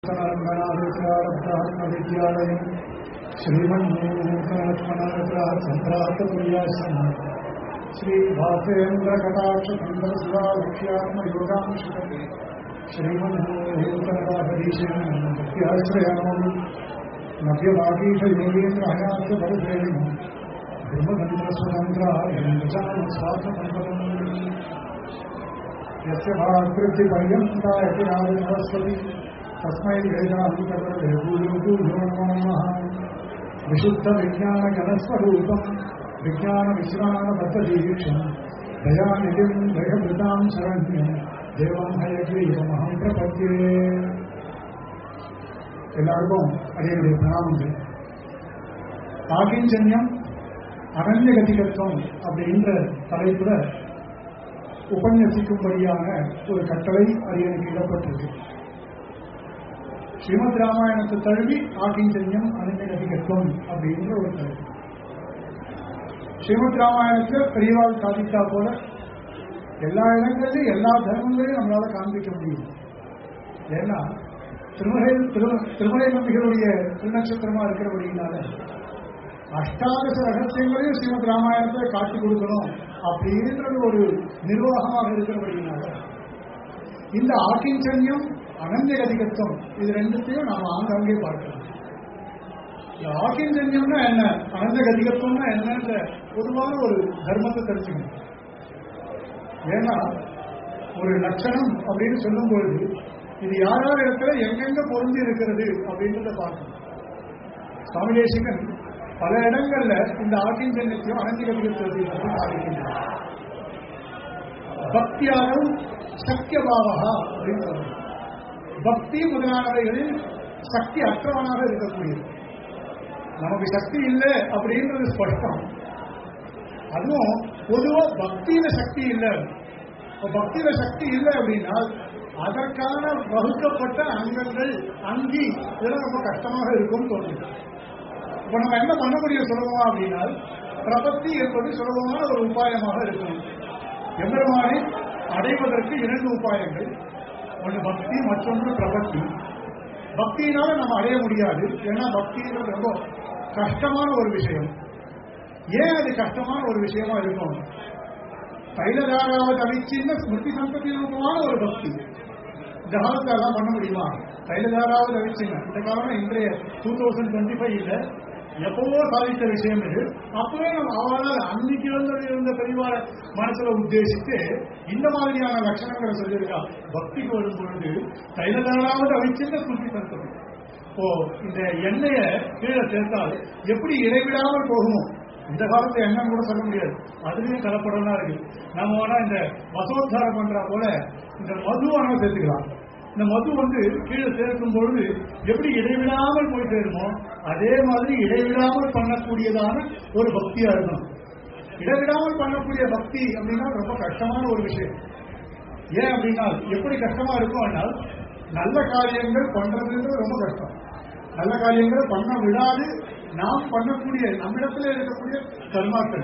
विद्यालयम् श्रीमन्मोहनत्मनाथसम्प्राप्तपुर्यासम् श्रीभासेन्द्रकटाक्षसन्दर्शाख्यात्मयोगांशकम् श्रीमन्मोहेन्द्रनाथदीशेन मध्यवागीशयोगेन्द्र परश्रेणिम् ब्रह्मतन्त्रस्वतन्त्रायम् स्वार्थसम्पदम् यस्य भाकृतिपर्यन्ता इति नारस्वती तस्मै वेदान्तकर्तृभूयो नमः विशुद्धविज्ञानगणस्वरूपम् विज्ञानविश्रामबद्धदीक्षम् दयानिधिम् दयभृताम् शरण्यम् தேவம் ஹயக்ரீவமகம் பிரபத்தியே எல்லாருக்கும் அடையுடைய பிரணாமங்கள் ஆகிஞ்சன்யம் அனன்ய கதிகத்துவம் அப்படின்ற தலைப்புல உபன்யசிக்கும்படியான ஒரு கட்டளை அரியனுக்கு இடப்பட்டிருக்கு ஸ்ரீமத் ராமாயணத்தை தழுவி ஆகிஞ்சன்யம் அனன்ய கதிகத்துவம் அப்படின்ற ஒரு தலைப்பு ஸ்ரீமத் ராமாயணத்துல பெரியவாள் சாதித்தா போல எல்லா இடங்கள்லயும் எல்லா தர்மங்களையும் நம்மளால காண்பிக்க முடியும் ஏன்னா திருமலை திருமலை நம்பிகளுடைய திருநட்சத்திரமா இருக்கிறபடினால அஷ்டாதச ரகசியங்களையும் ஸ்ரீமத் ராமாயணத்தை காட்டி கொடுக்கணும் அப்படின்றது ஒரு நிர்வாகமாக இருக்கிறபடினால இந்த ஆக்கிஞ்சன்யம் அனந்த கதிகத்துவம் இது ரெண்டுத்தையும் நாம் ஆங்காங்கே பார்க்கலாம் இந்த ஆக்கிஞ்சன்யம்னா என்ன அனந்த கதிகத்துவம்னா என்னன்ற பொதுவான ஒரு தர்மத்தை தெரிஞ்சுக்கணும் ஏன்னா ஒரு லட்சணம் அப்படின்னு சொல்லும் பொழுது இது யார் யார் இடத்துல எங்கெங்க பொருந்தி இருக்கிறது அப்படின்றத பார்க்கணும் சுவாமி தேசிகன் பல இடங்கள்ல இந்த ஆட்டின் ஜன்யத்தையும் அனந்திகத்திகத்தை பற்றி சாதிக்கின்றார் பக்தியாகவும் சக்கியபாவகா அப்படின்னு சொல்றாங்க பக்தி முதலானவைகளில் சக்தி அற்றவனாக இருக்கக்கூடியது நமக்கு சக்தி இல்லை அப்படின்றது ஸ்பஷ்டம் அதுவும் பொதுவா பக்தியில சக்தி இல்லை பக்தியில சக்தி இல்லை அப்படின்னா அதற்கான வகுக்கப்பட்ட அங்கங்கள் அங்கி இதெல்லாம் ரொம்ப கஷ்டமாக இருக்கும் தோணுது இப்ப நம்ம என்ன பண்ண முடியும் சுலபமா அப்படின்னா பிரபத்தி என்பது சுலபமான ஒரு உபாயமாக இருக்கணும் எம்பெருமானை அடைவதற்கு இரண்டு உபாயங்கள் ஒன்று பக்தி மற்றொன்று பிரபத்தி பக்தியினால நம்ம அடைய முடியாது ஏன்னா பக்தின்றது ரொம்ப கஷ்டமான ஒரு விஷயம் ஏன் அது கஷ்டமான ஒரு விஷயமா இருக்கும் தைலதாராவது அவிச்சின்ன ஸ்மிருதி சம்பத்தி ரூபமான ஒரு பக்தி இந்த காலத்துல எல்லாம் பண்ண முடியுமா தைலதாராவது அவிச்சின்ன இந்த காலம் இன்றைய டூ தௌசண்ட் டுவெண்ட்டி ஃபைவ் இல்ல எப்பவோ சாதித்த விஷயம் இது அப்பவே நம்ம அவளால் அன்னைக்கு இருந்தது இருந்த பெரியவார மனசுல உத்தேசித்து இந்த மாதிரியான லட்சணங்களை சொல்லியிருக்கா பக்திக்கு வரும் பொழுது தைலதாராவது அவிச்சின்ன ஸ்மிருதி சம்பத்தி இப்போ இந்த எண்ணெய கீழே சேர்த்தால் எப்படி இடைவிடாமல் போகுமோ இந்த காலத்துல என்னன்னு கூட சொல்ல முடியாது அதுலயும் கலப்படம் இருக்கு நம்ம வேணா இந்த மசோத்தாரம் பண்றா போல இந்த மது வேணா சேர்த்துக்கலாம் இந்த மது வந்து கீழே சேர்க்கும் பொழுது எப்படி இடைவிடாமல் போய் சேருமோ அதே மாதிரி இடைவிடாமல் பண்ணக்கூடியதான ஒரு பக்தியா இருக்கணும் இடைவிடாமல் பண்ணக்கூடிய பக்தி அப்படின்னா ரொம்ப கஷ்டமான ஒரு விஷயம் ஏன் அப்படின்னா எப்படி கஷ்டமா இருக்கும் அப்படின்னா நல்ல காரியங்கள் பண்றதுன்றது ரொம்ப கஷ்டம் நல்ல காரியங்களை பண்ண விடாது நாம் பண்ணக்கூடிய நம்மிடத்துல இருக்கக்கூடிய கர்மாக்கள்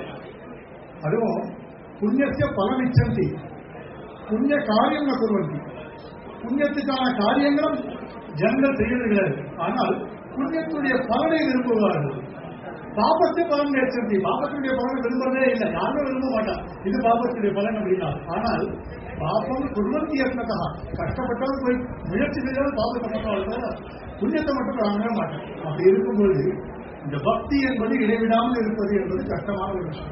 அதுவும் புண்ணியத்திய பலனிச்சந்தி புண்ணிய காரியம் குருவந்தி புண்ணியத்துக்கான காரியங்களும் ஜனங்கள் செய்யறது ஆனால் புண்ணியத்துடைய பலனை விரும்புவார்கள் பாபத்தை பலன் நேர்ச்சந்தி பாபத்துடைய பலனை விரும்புறதே இல்லை யாரும் விரும்ப மாட்டான் இது பாபத்துடைய பலன் அப்படின்னா ஆனால் பாபம் குருவந்தி அர்த்ததா கஷ்டப்பட்டாலும் போய் முயற்சி செய்தாலும் பாபத்தை மட்டும் புண்ணியத்தை மட்டும் வாங்கவே மாட்டேன் அப்படி இருக்கும்போது இந்த பக்தி என்பது இடைவிடாமல் இருப்பது என்பது கஷ்டமான ஒரு விஷயம்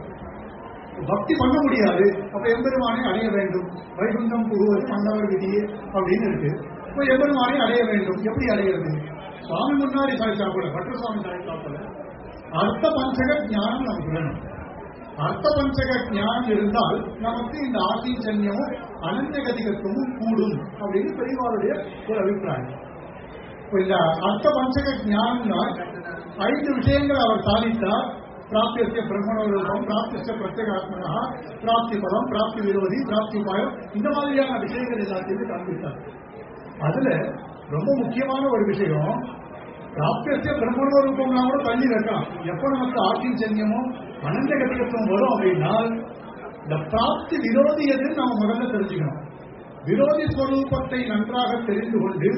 பக்தி பண்ண முடியாது அப்ப எம்பெருமானை அடைய வேண்டும் வைகுண்டம் புகுவது மன்னவர் விதியே அப்படின்னு இருக்கு இப்ப எம்பெருமானை அடைய வேண்டும் எப்படி அடையிறது சுவாமி முன்னாடி சாய்ச்சா போல பட்ட சுவாமி சாய்ச்சா போல அர்த்த பஞ்சக ஞானம் நமக்கு வேணும் அர்த்த பஞ்சக ஞானம் இருந்தால் நமக்கு இந்த ஆசிஞ்சன்யமும் அனந்த கதிகத்துவமும் கூடும் அப்படின்னு பெரியவாருடைய ஒரு அபிப்பிராயம் இந்த அர்த்த பஞ்சக ஞானம்னா ஐந்து விஷயங்கள் அவர் சாதித்தார் பிராப்திய பிரம்மணரூபம் பிராப்திய பிரத்யேகாத்மனா பிராப்தி பதம் பிராப்தி விரோதி பிராப்தி உபாயம் இந்த மாதிரியான விஷயங்கள் எல்லாத்தையுமே காண்பித்தார் அதுல ரொம்ப முக்கியமான ஒரு விஷயம் பிராப்திய பிரம்மண ரூபம்னா கூட தள்ளி வைக்கலாம் எப்ப நமக்கு ஆக்கிஞ்சன்யமும் அனந்த கட்டிகத்துவம் வரும் அப்படின்னா இந்த பிராப்தி விரோதி எதுன்னு நம்ம முதல்ல தெரிஞ்சுக்கணும் விரோதி ஸ்வரூபத்தை நன்றாக தெரிந்து கொண்டு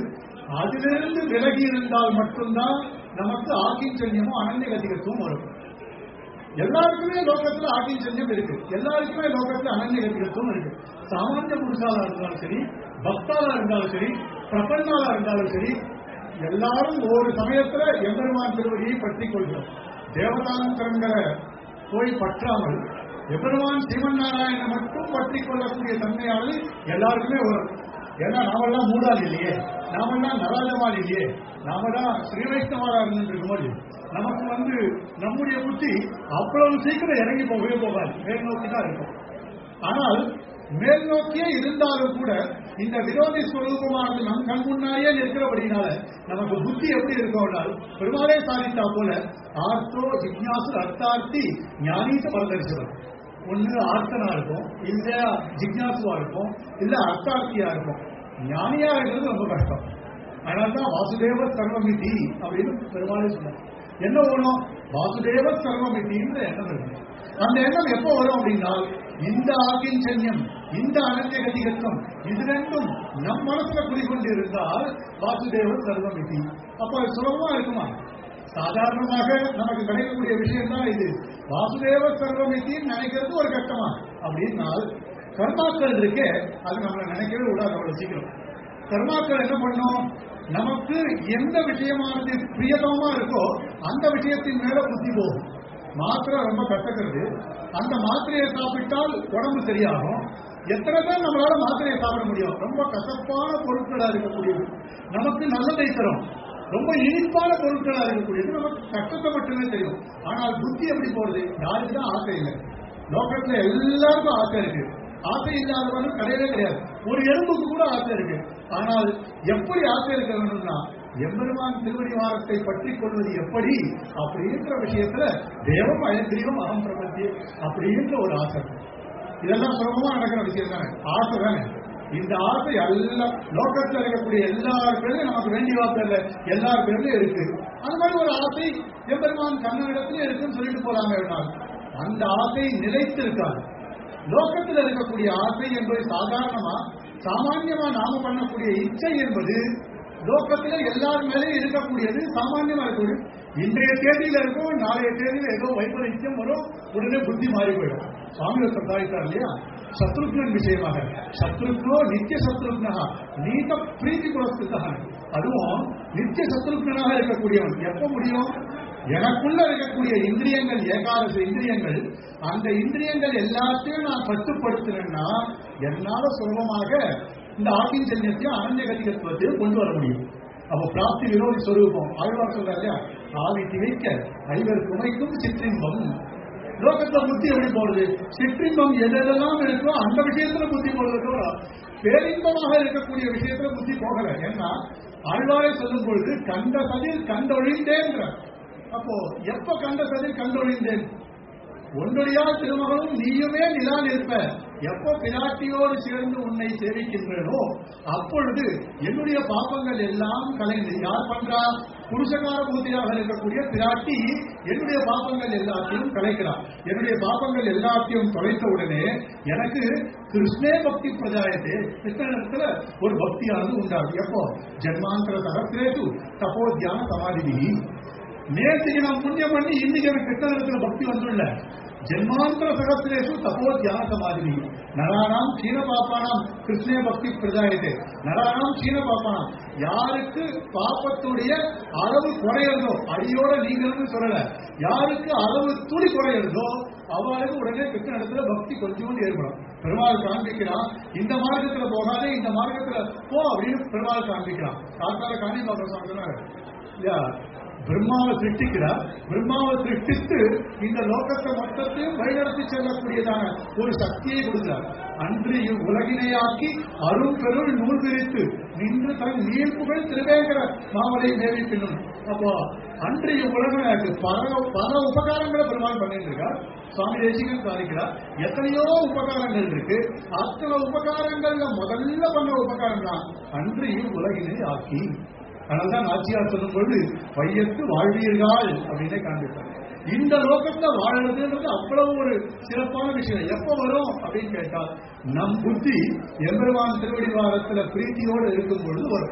அதிலிருந்து விலகி இருந்தால் மட்டும்தான் நமக்கு ஆக்கிஞ்சன்யமும் அனன்ய கதிகத்துவம் வரும் எல்லாருக்குமே லோகத்துல ஆக்கிஞ்சன்யம் இருக்கு எல்லாருக்குமே லோகத்துல அனன்ய கதிகத்துவம் இருக்கு சாமானிய புருஷாலா இருந்தாலும் சரி பக்தாலா இருந்தாலும் சரி பிரபன்னாலா இருந்தாலும் சரி எல்லாரும் ஒரு சமயத்துல எம்பெருமான் திருவடியை பற்றிக் கொள்கிறோம் தேவதாந்தரங்களை போய் பற்றாமல் எம்பெருமான் ஸ்ரீமன் நாராயண மட்டும் பற்றிக் கொள்ளக்கூடிய தன்மையானது எல்லாருக்குமே வரும் ஏன்னா நாமெல்லாம் மூடால் இல்லையே நாமெல்லாம் நராஜமால் இல்லையே நாம தான் ஸ்ரீ வைஷ்ணவாரா இருந்துருக்கும்போது நமக்கு வந்து நம்முடைய புத்தி அவ்வளவு சீக்கிரம் இறங்கி போகவே போகாது மேல் நோக்கி தான் இருக்கும் ஆனால் மேல் நோக்கியே இருந்தாலும் கூட இந்த விரோதி ஸ்வரூபமானது நம் கண் முன்னாடியே நிற்கிறபடினால நமக்கு புத்தி எப்படி இருக்கும்னால் பெருமாளே சாதித்தா போல ஆர்த்தோ ஜிக்ஞாசு அர்த்தார்த்தி ஞானீச பரதரிசனம் ஒண்ணு ஆர்த்தனா இருக்கும் இல்ல ஜிக்ஞாசுவா இருக்கும் இல்ல அர்த்தார்த்தியா இருக்கும் ஞானியா இருக்கிறது ரொம்ப கஷ்டம் அதனால்தான் வாசுதேவ சர்வமிதி அப்படின்னு பெருமாளே சொன்னார் என்ன வேணும் வாசுதேவ சர்வமிதின்ற எண்ணம் இருக்கு அந்த எண்ணம் எப்போ வரும் அப்படின்னா இந்த ஆகிஞ்சன்யம் இந்த அனன்ய கதிகத்துவம் இது ரெண்டும் நம் மனசுல குடிகொண்டு இருந்தால் வாசுதேவ சர்வமிதி அப்ப அது சுலபமா இருக்குமா சாதாரணமாக நமக்கு கிடைக்கக்கூடிய விஷயம் தான் இது வாசுதேவ சர்வமித்தின்னு நினைக்கிறது ஒரு கஷ்டமா அப்படின்னால் கர்மாக்கள் இருக்கே அது நம்மளை நினைக்கவே விடாது அவ்வளவு சீக்கிரம் கர்மாக்கள் என்ன பண்ணும் நமக்கு எந்த விஷயமானது பிரியதமா இருக்கோ அந்த விஷயத்தின் மேல புத்தி போகும் மாத்திரை ரொம்ப கசக்கிறது அந்த மாத்திரையை சாப்பிட்டால் உடம்பு சரியாகும் எத்தனை பேர் நம்மளால மாத்திரையை சாப்பிட முடியும் ரொம்ப கசப்பான பொருட்களா இருக்கக்கூடியது நமக்கு நல்லதை தரும் ரொம்ப இனிப்பான பொருட்களா இருக்கக்கூடியது நமக்கு கஷ்டத்தை மட்டுமே தெரியும் ஆனால் புத்தி எப்படி போறது யாருக்கு தான் ஆசை இல்லை லோகத்துல எல்லாருக்கும் ஆசை இருக்கு ஆசை இல்லாதவனும் கிடையவே கிடையாது ஒரு எறும்புக்கு கூட ஆசை இருக்கு ஆனால் எப்படி ஆசை இருக்க வேணும்னா எம்பெருமான் திருவடி வாரத்தை பற்றி கொள்வது எப்படி அப்படின்ற விஷயத்துல தேவம் அயந்திரியம் அகம் பிரபத்தி அப்படின்ற ஒரு ஆசை இதெல்லாம் சுலபமா நடக்கிற விஷயம் தானே ஆசை தானே இந்த ஆசை எல்லாம் லோகத்தில் இருக்கக்கூடிய எல்லார் பேர்லயும் நமக்கு வேண்டிய வார்த்தை இல்லை எல்லார் பேர்லயும் இருக்கு அந்த மாதிரி ஒரு ஆசை எம்பெருமான் கண்ணனிடத்திலே இருக்குன்னு சொல்லிட்டு போறாங்க வேணால் அந்த ஆசை நிலைத்து இருக்காது லோகத்தில் இருக்கக்கூடிய ஆசை என்பது சாதாரணமா சாமான்யமா நாம பண்ணக்கூடிய இச்சை என்பது லோகத்துல எல்லார் மேலேயும் இருக்கக்கூடியது சாமான்யமா இருக்கக்கூடிய இன்றைய தேதியில இருக்கும் நாளைய தேதியில ஏதோ வைபரீத்தியம் வரும் உடனே புத்தி மாறி போயிடும் சுவாமி ஒருத்தர் சாதித்தார் இல்லையா சத்ருக்னன் விஷயமாக சத்ருக்னோ நித்திய சத்ருக்னா நீத பிரீத்தி புரஸ்துதான் அதுவும் நித்திய சத்ருக்னாக இருக்கக்கூடியவன் எப்ப முடியும் எனக்குள்ள இருக்கக்கூடிய இந்திரியங்கள் ஏகாதச இந்திரியங்கள் அந்த இந்திரியங்கள் எல்லாத்தையும் நான் கட்டுப்படுத்தினேன்னா என்னால சுலபமாக இந்த ஆக்கிஞ்சன்யத்தையும் அனஞ்சகதிகத்துவத்தையும் கொண்டு வர முடியும் அப்ப பிராப்தி விரோதி சொரூபம் ஆழ்வார் சொல்றாரு இல்லையா ஆவி திகைக்க ஐவர் குமைக்கும் சிற்றின்பம் லோகத்துல புத்தி எப்படி போறது சிற்றின்பம் எதெல்லாம் இருக்கோ அந்த விஷயத்துல புத்தி போறதுக்கோ பேரின்பமாக இருக்கக்கூடிய விஷயத்துல புத்தி போகல ஏன்னா ஆழ்வாரை சொல்லும் பொழுது கண்ட சதில் கண்டொழிந்தேன்ற அப்போ எப்ப கண்ட சதில் கண்டொழிந்தேன் ஒன்றுடையா திருமகனும் நீயுமே நிலா நிற்ப எப்போ பிராட்டியோடு சேர்ந்து உன்னை சேவிக்கின்றனோ அப்பொழுது என்னுடைய பாப்பங்கள் எல்லாம் கலைந்து யார் பண்றா புருஷகார பூத்தியாக இருக்கக்கூடிய பிராட்டி என்னுடைய பாப்பங்கள் எல்லாத்தையும் கலைக்கிறார் என்னுடைய பாப்பங்கள் எல்லாத்தையும் தொலைத்த உடனே எனக்கு கிருஷ்ணே பக்தி பிரஜாயத்தே கிருஷ்ணனிடத்துல ஒரு பக்தியானது உண்டாகும் எப்போ ஜென்மாந்திர சகசிரேது தப்போ தியான சமாதி நேற்றுக்கு நான் புண்ணியம் பண்ணி இன்னைக்கு எனக்கு கிருஷ்ணனிடத்துல பக்தி வந்துள்ள ஜென்மாந்திர சகசிரேஷு தப்போ தியான சமாதி நராணாம் சீன பாப்பானாம் கிருஷ்ணே பக்தி பிரஜாயத்தே நராணாம் சீன பாப்பானாம் யாருக்கு பாப்பத்துடைய அளவு குறையிறதோ அடியோட நீங்கள்னு சொல்லல யாருக்கு அளவு துளி குறையிறதோ அவளுக்கு உடனே கிருஷ்ணனிடத்துல பக்தி கொஞ்சோண்டு ஏற்படும் பெருமாள் காண்பிக்கிறான் இந்த மார்க்கத்துல போகாதே இந்த மார்க்கத்துல போ அப்படின்னு பெருமாள் காண்பிக்கிறான் காத்தால காணி பாபா சொன்னாரு இல்லையா பிரம்மாவை சிருஷ்டிக்கிறார் பிரம்மாவை சிருஷ்டித்து இந்த லோகத்தை மொத்தத்தையும் வழிநடத்தி செல்லக்கூடியதான ஒரு சக்தியை கொடுக்கிறார் அன்று இவ்வுலகினையாக்கி அருள் பெருள் நூல் விரித்து நின்று தன் நீர்ப்புகள் திருவேங்கர மாமலை மேவி பின்னும் அப்போ அன்று இவ்வுலகம் பல பல உபகாரங்களை பெருமாள் பண்ணிட்டு இருக்கார் சுவாமி தேசிகன் சாதிக்கிறார் எத்தனையோ உபகாரங்கள் இருக்கு அத்தனை உபகாரங்கள்ல முதல்ல பண்ண உபகாரம் தான் அன்று இவ்வுலகினை ஆக்கி அதனால்தான் நாச்சியார் சொல்லும் பொழுது வையத்து வாழ்வீர்கள் அப்படின்னே காண்பித்தார் இந்த லோகத்துல வாழறதுன்றது அவ்வளவு ஒரு சிறப்பான விஷயம் எப்ப வரும் அப்படின்னு கேட்டால் நம் புத்தி எம்பெருமான் திருவடி வாரத்துல பிரீத்தியோடு இருக்கும் பொழுது வரும்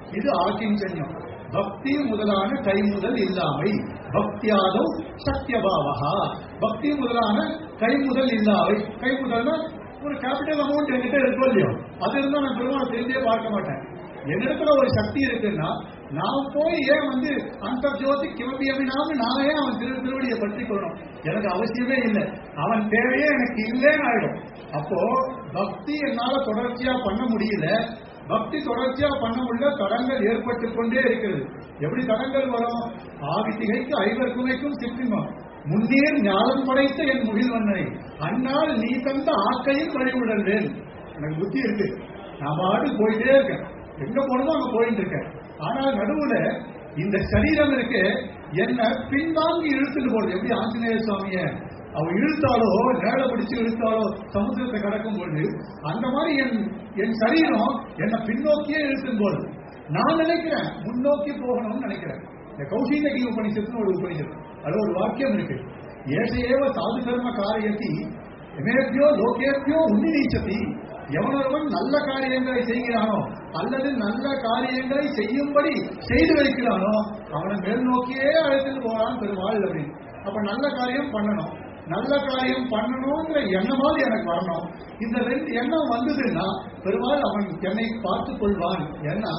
இது ஆக்கிஞ்சன்யம் பக்தி முதலான கைமுதல் இல்லாமை பக்தியாதோ சத்தியபாவகா பக்தி முதலான கைமுதல் இல்லாமை கைமுதல்னா ஒரு கேபிட்டல் அமௌண்ட் என்கிட்ட இருக்கோ இல்லையோ அது இருந்தா நான் பெருமாள் தெரிஞ்சே பார்க்க மாட்டேன் என்னிடத்துல ஒரு சக்தி இருக்குன்னா நான் போய் ஏன் வந்து அந்த ஜோதி கிளம்பி அப்படின்னாலும் நான் ஏன் அவன் திரு திருவடியை பற்றி கொள்ளணும் எனக்கு அவசியமே இல்லை அவன் தேவையே எனக்கு இல்லைன்னு ஆயிடும் அப்போ பக்தி என்னால தொடர்ச்சியா பண்ண முடியல பக்தி தொடர்ச்சியா பண்ண முடியல தடங்கள் ஏற்பட்டு கொண்டே இருக்கிறது எப்படி தடங்கள் வரும் ஆவித்திகைக்கு ஐவர் குமைக்கும் சிற்றிமம் முன்னேர் ஞானம் படைத்த என் முகில்வண்ணனை அன்னால் நீ தந்த ஆக்கையும் வழிவிடல்வேன் எனக்கு புத்தி இருக்கு நான் பாட்டு போயிட்டே இருக்கேன் எங்க போனமோ அங்க போயிட்டு இருக்கேன் ஆனால் நடுவுல இந்த சரீரம் இருக்கு என்ன பின்வாங்கி இழுத்துட்டு போறது எப்படி ஆஞ்சநேய சுவாமிய அவ இழுத்தாலோ நேர பிடிச்சு இழுத்தாலோ சமுத்திரத்தை கடக்கும் பொழுது அந்த மாதிரி என் என் சரீரம் என்னை பின்னோக்கியே இழுத்தும் போது நான் நினைக்கிறேன் முன்னோக்கி போகணும்னு நினைக்கிறேன் இந்த கௌஷீதகி உபனிஷத்துன்னு ஒரு உபனிஷத்து அது ஒரு வாக்கியம் இருக்கு ஏசையேவ சாது கர்ம காரியத்தி எமேபியோ லோகேபியோ உன்னி நீச்சதி எவனொருவன் நல்ல காரியங்களை செய்கிறானோ அல்லது நல்ல காரியங்களை செய்யும்படி செய்து வைக்கிறானோ அவனை மேல் நோக்கியே அழைத்துட்டு போறான் பெருமாள் அப்படின்னு அப்ப நல்ல காரியம் பண்ணணும் நல்ல காரியம் பண்ணணுங்கிற எண்ணமாவது எனக்கு வரணும் இந்த ரெண்டு எண்ணம் வந்ததுன்னா பெருமாள் அவன் என்னை பார்த்துக் கொள்வான் ஏன்னா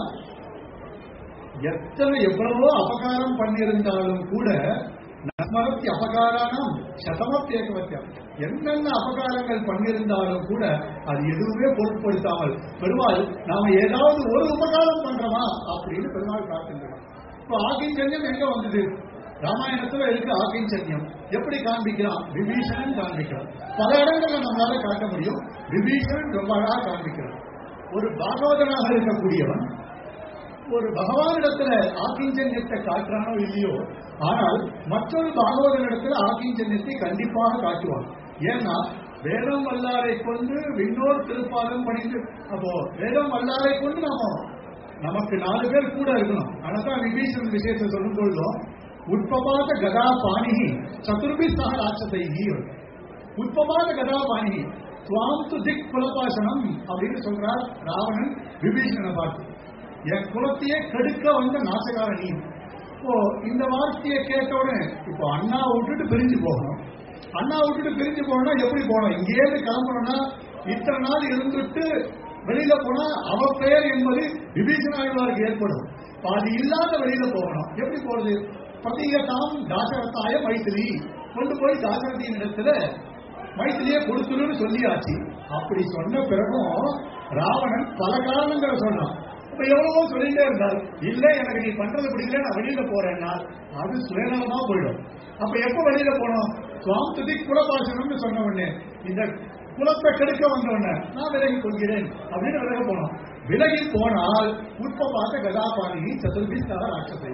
எத்தனை எவ்வளவோ அபகாரம் பண்ணியிருந்தாலும் கூட நஸ்மரத்தி அபகாரானம் சதமத்தேகவத்தியம் என்னென்ன அபகாரங்கள் பண்ணியிருந்தாலும் கூட அது எதுவுமே பொருட்படுத்தாமல் பெருமாள் நாம ஏதாவது ஒரு உபகாரம் பண்றோமா அப்படின்னு பெருமாள் காட்டுகிறான் இப்போ ஆகிஞ்சன்யம் எங்க வந்தது ராமாயணத்துல இருக்கு ஆகிஞ்சன்யம் எப்படி காண்பிக்கிறான் விபீஷணன் காண்பிக்கிறான் பல இடங்கள்ல நம்மளால காட்ட முடியும் விபீஷணன் ரொம்ப அழகா காண்பிக்கிறான் ஒரு பாகவதனாக இருக்கக்கூடியவன் ஒரு பகவானிடத்துல ஆக்கிஞ்சன்யத்தை காட்டுறானோ இல்லையோ ஆனால் மற்றொரு பாகவதனிடத்துல ஆக்கிஞ்சன்யத்தை கண்டிப்பாக காட்டுவான் ஏன்னா வேதம் வல்லாரை கொண்டு விண்ணோர் திருப்பாதம் பணிந்து அப்போ வேதம் வல்லாரை கொண்டு நாம நமக்கு நாலு பேர் கூட இருக்கணும் ஆனாதான் விபீஷன் விஷயத்தை சொல்லும் பொழுதும் உட்பபாத கதா பாணிகி சதுர்பி சக ராட்சதைகி உட்பபாத கதா பாணிகி துவாம் து திக் குலபாசனம் அப்படின்னு சொல்றார் ராவணன் விபீஷணனை பார்த்து என் குலத்தையே கெடுக்க வந்த நாசகார நீ இப்போ இந்த வார்த்தையை கேட்ட உடனே இப்போ அண்ணா விட்டுட்டு பிரிஞ்சு போகணும் அண்ணா விட்டுட்டு பிரிஞ்சு போகணும்னா எப்படி போகணும் இங்கேயிருந்து கிளம்பணும்னா இத்தனை நாள் இருந்துட்டு வெளியில போனா அவ பெயர் என்பது விபீஷணாழ்வாருக்கு ஏற்படும் பாதி இல்லாத வெளியில போகணும் எப்படி போறது பிரதீகத்தாம் தாசரத்தாய மைத்திரி கொண்டு போய் தாசரதியின் இடத்துல மைத்திரியே கொடுத்துருன்னு சொல்லியாச்சு அப்படி சொன்ன பிறகும் ராவணன் பல காரணங்களை சொன்னான் இப்ப எவ்வளவோ சொல்லிட்டே இருந்தார் இல்ல எனக்கு நீ பண்றது பிடிக்கல நான் வெளியில போறேன்னா அது சுயநலமா போயிடும் அப்ப எப்ப வெளியில போனோம் சுவாம் துதி குலபாசனம்னு சொன்ன உடனே இந்த குலத்தை கெடுக்க வந்த உடனே நான் விலகி கொள்கிறேன் அப்படின்னு விலக போனோம் விலகி போனால் உட்பபாத கதாபாணி சதுர்பிஸ்தா ராட்சசை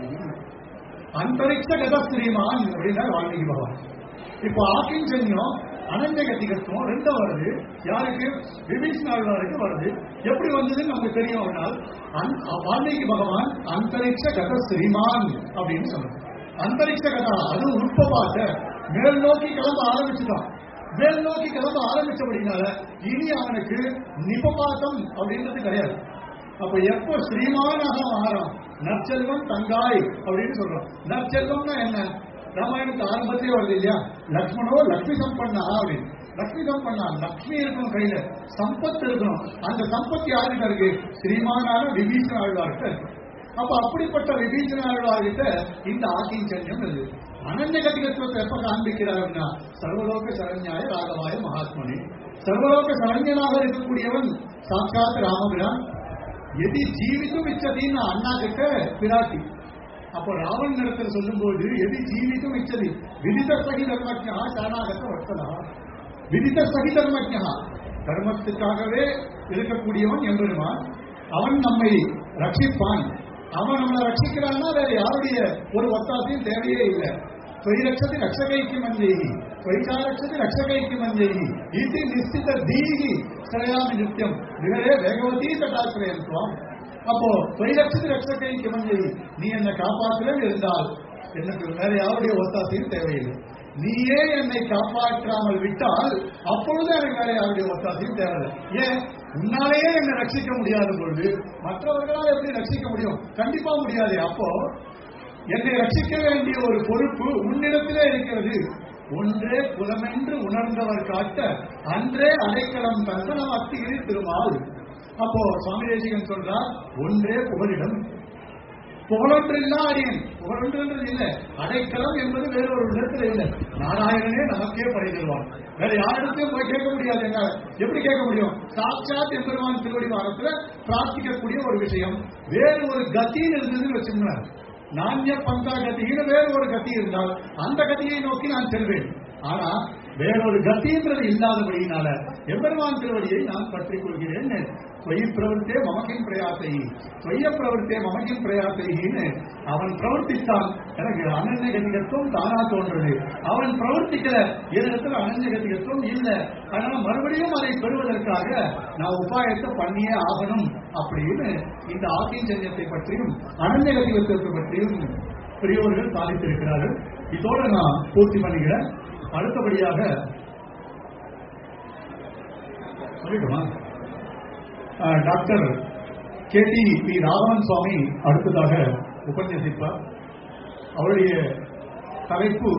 அந்தரிக்ஷ கதஸ்ரீமான் அப்படின்னா வால்மீகி பகவான் இப்போ ஆக்கிஞ்சன்யம் அனந்த கத்திகத்துவம் ரெண்டும் வருது யாருக்கு விபீஷன் ஆழ்வாருக்கு வருது எப்படி வந்ததுன்னு நமக்கு தெரியும் அப்படின்னா அந்- வால்மீகி பகவான் அந்தரிக்ஷ கத ஸ்ரீமான் அப்படின்னு சொல்லுது அந்தரிக்ஷ கதா அது உட்பபாத்த மேல் நோக்கி கிளம்ப ஆரம்பிச்சுட்டான் மேல் நோக்கி கிளம்ப ஆரம்பிச்சபடினால இனி அவனுக்கு நிபபாதம் அப்படின்றது கிடையாது அப்ப எப்போ ஸ்ரீமானாக மாறான் நற்செல்வம் தங்காய் அப்படின்னு சொல்றோம் நற்செல்வம்னா என்ன ராமாயணத்து ஆரம்பத்திலே வருது இல்லையா லக்ஷ்மணோ லக்ஷ்மி சம்பன்னா அப்படின்னு லக்ஷ்மி சம்பன்னா லக்ஷ்மி இருக்கணும் கையில சம்பத் இருக்கணும் அந்த சம்பத் யாருக்கிட்ட இருக்கு ஸ்ரீமானான விபீஷண ஆழ்வார்கிட்ட இருக்கு அப்ப அப்படிப்பட்ட விபீஷண ஆழ்வார்கிட்ட இந்த ஆக்கிஞ்சன்யம் இருக்கு அனன்ய கதிகத்துவத்தை எப்ப காண்பிக்கிறாருன்னா சர்வலோக சரண்யாய ராகவாய மகாத்மனே சர்வலோக சரண்யனாக இருக்கக்கூடியவன் சாட்சாத் ராமபிரான் எதி ஜீவித்தும் இச்சதின்னு அண்ணா கிட்ட பிராட்டி அப்போ ராவன் இடத்துல சொல்லும்போது எதி ஜீவித்தும் இச்சதி விதித சகி தர்மஜா சரணாகத்த வர்த்தனா விதித சகி தர்மஜா தர்மத்துக்காகவே இருக்கக்கூடியவன் எம்பெருமான் அவன் நம்மை ரட்சிப்பான் அவன் நம்மளை ரட்சிக்கிறான்னா வேற யாருடைய ஒரு ஒத்தாசையும் தேவையே இல்லை त्वयिरक्षति रक्षकैक्य मञ्जैः त्वयिचारक्षति रक्षकैक्य मञ्जैः इति निश्चित धीः श्रयामि नित्यम् விகரே வேகவதி தட்டாசிரயம் துவாம் அப்போ தொழிலட்சத்து ரட்சகைக்கு மஞ்சள் நீ என்னை காப்பாற்றுவேன் இருந்தால் எனக்கு வேற யாருடைய ஒத்தாசையும் தேவையில்லை நீயே என்னை காப்பாற்றாமல் விட்டால் அப்பொழுது எனக்கு வேற யாருடைய ஒத்தாசையும் தேவையில்லை ஏன் உன்னாலேயே என்னை ரட்சிக்க முடியாத பொழுது மற்றவர்களால் எப்படி ரட்சிக்க முடியும் கண்டிப்பா முடியாது அப்போ என்னை ரட்சிக்க வேண்டிய ஒரு பொறுப்பு உன்னிடத்திலே இருக்கிறது ஒன்றே புலமென்று உணர்ந்தவர் காட்ட அன்றே அடைக்கலம் தந்தனம் அத்திகிரி திருமால் அப்போ சுவாமி தேசிகன் சொல்றார் ஒன்றே புகலிடம் புகழொன்றில்லா அடியன் புகழொன்றுன்றது இல்லை அடைக்கலம் என்பது வேற ஒரு இடத்துல இல்லை நாராயணனே நமக்கே படை தருவான் வேற யாரிடத்தையும் போய் கேட்க முடியாது என்னால எப்படி கேட்க முடியும் சாட்சாத் எம்பெருமான் திருவடி வாரத்துல பிரார்த்திக்கக்கூடிய ஒரு விஷயம் வேறு ஒரு கத்தின்னு இருந்ததுன்னு வச்சுக்கோங்களேன் நாண்ய பந்தா கத்தின்னு வேறு ஒரு கத்தி இருந்தால் அந்த கத்தியை நோக்கி நான் செல்வேன் ஆனா வேறொரு கத்தின்றது இல்லாதபடியினால எம்பெருமான் திருவடியை நான் பற்றிக் கொள்கிறேன் தொய் பிரவர்த்தே மமகின் பிரயாசை தொய்ய பிரவர்த்தே மமகின் பிரயாசைன்னு அவன் பிரவர்த்தித்தான் எனக்கு அனன்ய கதிகத்துவம் தானா தோன்றது அவன் பிரவர்த்திக்கல என்னிடத்துல அனன்ய கதிகத்துவம் இல்ல அதனால மறுபடியும் அதை பெறுவதற்காக நான் உபாயத்தை பண்ணியே ஆகணும் அப்படின்னு இந்த ஆக்கிஞ்சன்யத்தை பற்றியும் அனன்ய கதிகத்துவத்தை பற்றியும் பெரியோர்கள் சாதித்திருக்கிறார்கள் இதோட நான் பூர்த்தி பண்ணுகிறேன் அடுத்தபடியாக சொல்லிடுமா அஹ், doctor K D P Raghavan Swami அடுத்ததாக உபன்யசிப்பார் அவருடைய தலைப்பு